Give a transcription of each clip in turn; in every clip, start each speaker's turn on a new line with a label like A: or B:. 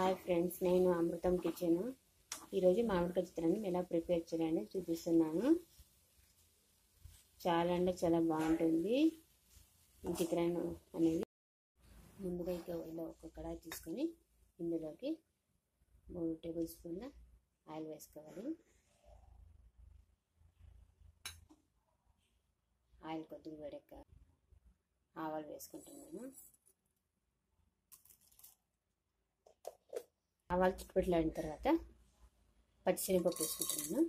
A: hi friends నేను అమృతం kitchen ఈరోజు మామిడికాయ చిత్రాన్ని ఎలా ప్రిపేర్ చేయాలని చూపిస్తున్నాను చాలా అంటే చాలా బాగుంటుంది ఈ చిత్రాన్ని అనేది ముందుగా ఇక ఇలా ఒక కడాయి తీసుకొని ఇందులోకి మూడు టేబుల్ స్పూన్ల ఆయిల్ వేసుకోవాలి ఆయిల్ కొద్దిగా వేడెక్క ఆవాలు వేసుకుంటున్నాను ఆవాలు చుట్టుపెట్టలాడిన తర్వాత పచ్చిశనగపప్పు వేసుకుంటున్నాను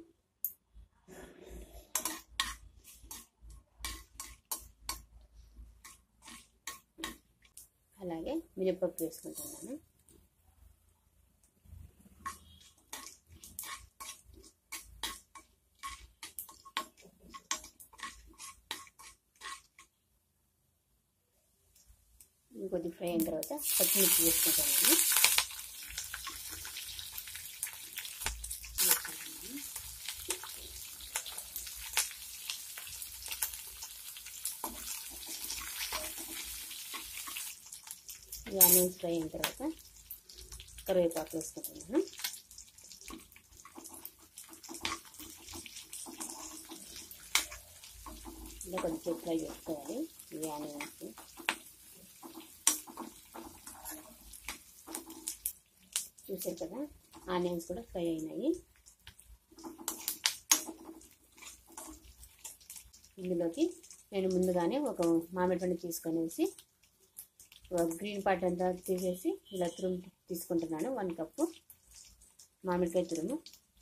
A: అలాగే మినపప్పు వేసుకుంటున్నాను ఇంకొద్ది ఫ్రై అయిన తర్వాత పచ్చిమిర్చి వేసుకుంటున్నాను ఈ ఆనియన్స్ ఫ్రై అయిన తర్వాత కరివేపాకు వేసుకుంటున్నాను ఇలా కొంచెం ఫ్రై చేసుకోవాలి ఈ ఆనియన్స్ చూసారు కదా ఆనియన్స్ కూడా ఫ్రై అయినాయి ఇందులోకి నేను ముందుగానే ఒక మామిడి పండు తీసుకొనేసి గ్రీన్ పార్ట్ అంతా తీసేసి ఇలా తురుము తీసుకుంటున్నాను వన్ కప్పు మామిడికాయ తురుము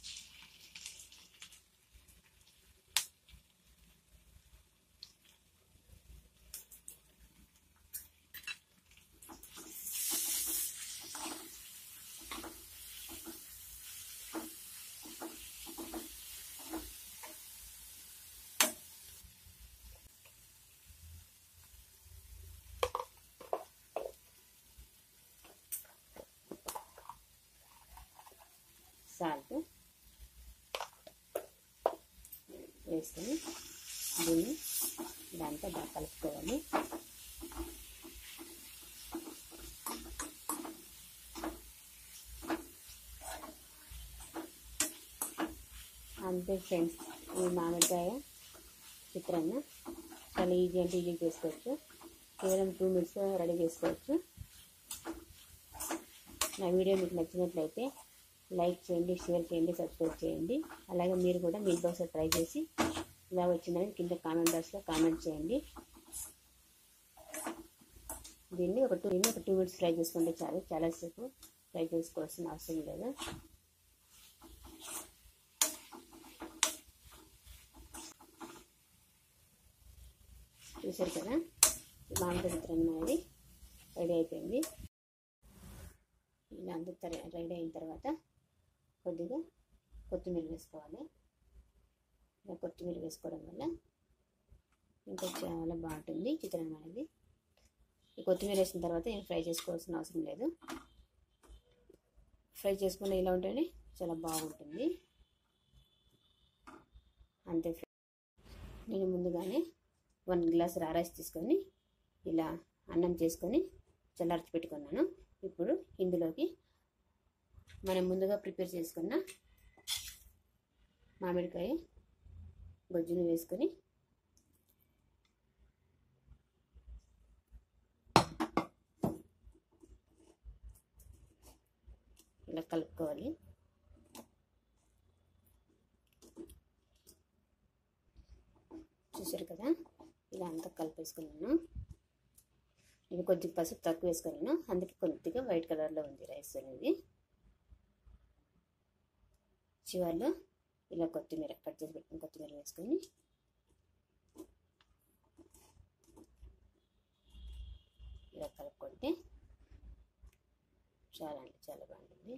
A: సాల్ట్ వేసుకొని దీన్ని దాంతో బాగా కలుపుకోవాలి అంతే ఫ్రెండ్స్ ఈ మామిడికాయ చిత్రాన్న చాలా ఈజీ అంటే ఈజీ చేసుకోవచ్చు కేవలం టూ మినిట్స్ రెడీ చేసుకోవచ్చు నా వీడియో మీకు నచ్చినట్లయితే లైక్ చేయండి షేర్ చేయండి సబ్స్క్రైబ్ చేయండి అలాగే మీరు కూడా మీ ఒకసారి ట్రై చేసి ఇలా వచ్చిందని కింద కామెంట్ బాక్స్లో కామెంట్ చేయండి దీన్ని ఒక టూ దీన్ని ఒక టూ మినిట్స్ ఫ్రై చేసుకుంటే చాలు చాలాసేపు ఫ్రై చేసుకోవాల్సిన అవసరం లేదు చూసారు కదా మామిడి చిత్రం అనేది రెడీ అయిపోయింది ఇలా అంతా రెడీ అయిన తర్వాత కొద్దిగా కొత్తిమీర వేసుకోవాలి ఇలా కొత్తిమీర వేసుకోవడం వల్ల ఇంకా చాలా బాగుంటుంది చిత్రం అనేది ఈ కొత్తిమీర వేసిన తర్వాత ఏం ఫ్రై చేసుకోవాల్సిన అవసరం లేదు ఫ్రై చేసుకుని ఇలా ఉంటేనే చాలా బాగుంటుంది అంతే నేను ముందుగానే వన్ గ్లాస్ రైస్ తీసుకొని ఇలా అన్నం చేసుకొని చల్లార్చి పెట్టుకున్నాను ఇప్పుడు ఇందులోకి మనం ముందుగా ప్రిపేర్ చేసుకున్న మామిడికాయ గొజ్జును వేసుకొని ఇలా కలుపుకోవాలి చూసారు కదా ఇలా అంతా కలిపేసుకున్నాను నేను కొద్దిగా పసుపు తక్కువ వేసుకున్నాను అందుకే కొద్దిగా వైట్ కలర్లో ఉంది రైస్ అనేది చివర్లో ఇలా కొత్తిమీర కట్ చేసి పెట్టుకుని కొత్తిమీర వేసుకొని ఇలా కలుపుకుంటే చాలా అంటే చాలా బాగుంటుంది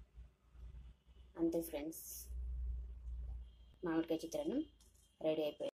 A: అంతే ఫ్రెండ్స్ మామిడికాయ చిత్రాన్ని రెడీ అయిపోయింది